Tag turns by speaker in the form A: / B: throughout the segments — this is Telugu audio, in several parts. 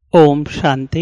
A: ఓం శాంతి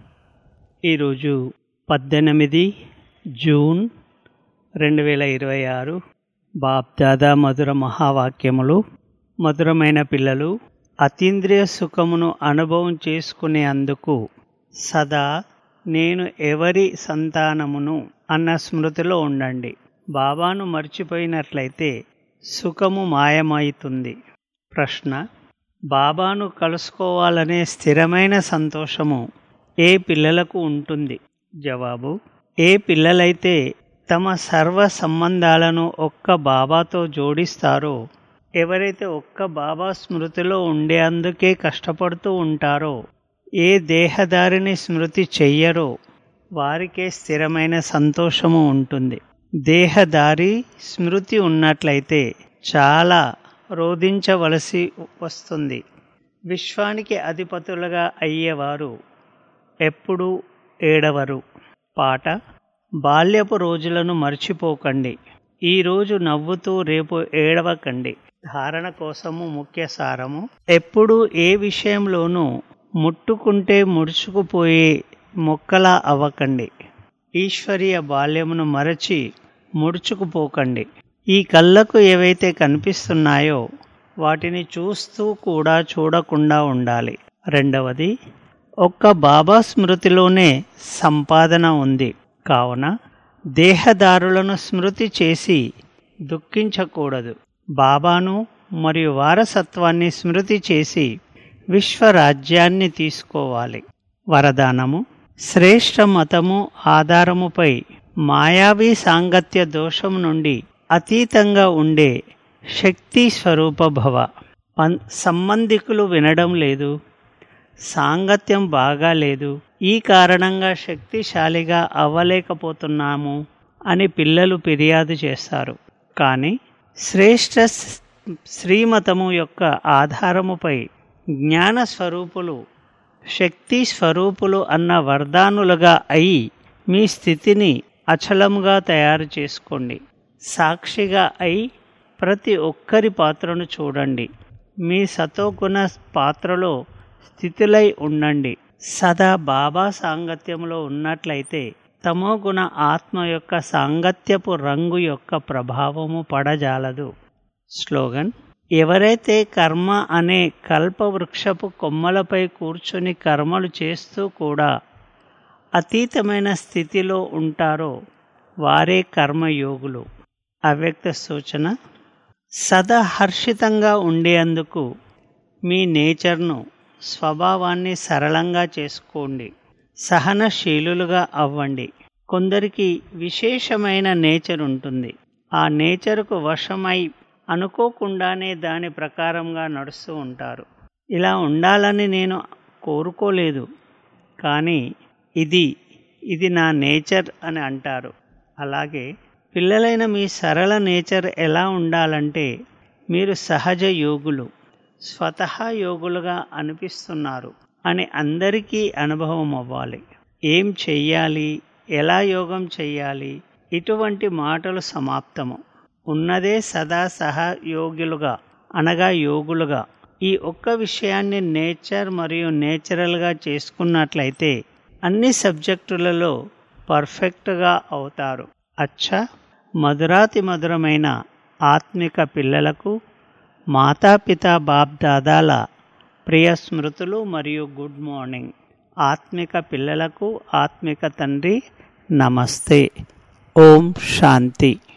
A: ఈరోజు పద్దెనిమిది జూన్ రెండు వేల ఇరవై ఆరు బాప్దాదా మధుర మహావాక్యములు మధురమైన పిల్లలు అతీంద్రియ సుఖమును అనుభవం చేసుకునే అందుకు సదా నేను ఎవరి సంతానమును అన్న స్మృతిలో ఉండండి బాబాను మర్చిపోయినట్లయితే సుఖము మాయమవుతుంది ప్రశ్న బాబాను కలుసుకోవాలనే స్థిరమైన సంతోషము ఏ పిల్లలకు ఉంటుంది జవాబు ఏ పిల్లలైతే తమ సర్వ సంబంధాలను ఒక్క బాబాతో జోడిస్తారో ఎవరైతే ఒక్క బాబా స్మృతిలో ఉండేందుకే కష్టపడుతూ ఉంటారో ఏ దేహదారిని స్మృతి చెయ్యరో వారికే స్థిరమైన సంతోషము ఉంటుంది దేహదారి స్మృతి ఉన్నట్లయితే చాలా రోధించవలసి వస్తుంది విశ్వానికి అధిపతులుగా అయ్యేవారు ఎప్పుడూ ఏడవరు పాట బాల్యపు రోజులను మర్చిపోకండి ఈరోజు నవ్వుతూ రేపు ఏడవకండి ధారణ కోసము ముఖ్య సారము ఎప్పుడు ఏ విషయంలోనూ ముట్టుకుంటే ముడుచుకుపోయే మొక్కలా అవ్వకండి ఈశ్వరీయ బాల్యమును మరచి ముడుచుకుపోకండి ఈ కళ్ళకు ఏవైతే కనిపిస్తున్నాయో వాటిని చూస్తూ కూడా చూడకుండా ఉండాలి రెండవది ఒక్క బాబా స్మృతిలోనే సంపాదన ఉంది కావున దేహదారులను స్మృతి చేసి దుఃఖించకూడదు బాబాను మరియు వారసత్వాన్ని స్మృతి చేసి విశ్వరాజ్యాన్ని తీసుకోవాలి వరదానము శ్రేష్ఠ మతము ఆధారముపై మాయావి సాంగత్య దోషం నుండి అతీతంగా ఉండే శక్తి స్వరూప భవ సంబంధికులు వినడం లేదు సాంగత్యం బాగా లేదు ఈ కారణంగా శక్తిశాలిగా అవ్వలేకపోతున్నాము అని పిల్లలు ఫిర్యాదు చేస్తారు కానీ శ్రేష్ఠ శ్రీమతము యొక్క ఆధారముపై జ్ఞాన స్వరూపులు శక్తి స్వరూపులు అన్న వరదానులుగా అయి మీ స్థితిని అచలముగా తయారు చేసుకోండి సాక్షిగా అయి ప్రతి ఒక్కరి పాత్రను చూడండి మీ సతోగుణ పాత్రలో స్థితులై ఉండండి సదా బాబా సాంగత్యంలో ఉన్నట్లయితే తమోగుణ ఆత్మ యొక్క సాంగత్యపు రంగు యొక్క ప్రభావము పడజాలదు స్లోగన్ ఎవరైతే కర్మ అనే కల్పవృక్షపు కొమ్మలపై కూర్చొని కర్మలు చేస్తూ కూడా అతీతమైన స్థితిలో ఉంటారో వారే కర్మయోగులు అవ్యక్త సూచన సదా హర్షితంగా ఉండేందుకు మీ నేచర్ను స్వభావాన్ని సరళంగా చేసుకోండి సహనశీలులుగా అవ్వండి కొందరికి విశేషమైన నేచర్ ఉంటుంది ఆ నేచర్కు వశమై అనుకోకుండానే దాని ప్రకారంగా నడుస్తూ ఉంటారు ఇలా ఉండాలని నేను కోరుకోలేదు కానీ ఇది ఇది నా నేచర్ అని అంటారు అలాగే పిల్లలైన మీ సరళ నేచర్ ఎలా ఉండాలంటే మీరు సహజ యోగులు స్వతహా యోగులుగా అనిపిస్తున్నారు అని అందరికీ అనుభవం అవ్వాలి ఏం చెయ్యాలి ఎలా యోగం చెయ్యాలి ఇటువంటి మాటలు సమాప్తము ఉన్నదే సదా సహయోగులుగా అనగా యోగులుగా ఈ ఒక్క విషయాన్ని నేచర్ మరియు నేచురల్గా చేసుకున్నట్లయితే అన్ని సబ్జెక్టులలో పర్ఫెక్ట్గా అవుతారు అచ్చా మధురాతి మధురమైన ఆత్మిక పిల్లలకు మాతాపిత బాప్ దాదాల ప్రియ స్మృతులు మరియు గుడ్ మార్నింగ్ ఆత్మిక పిల్లలకు ఆత్మిక తండ్రి నమస్తే ఓం శాంతి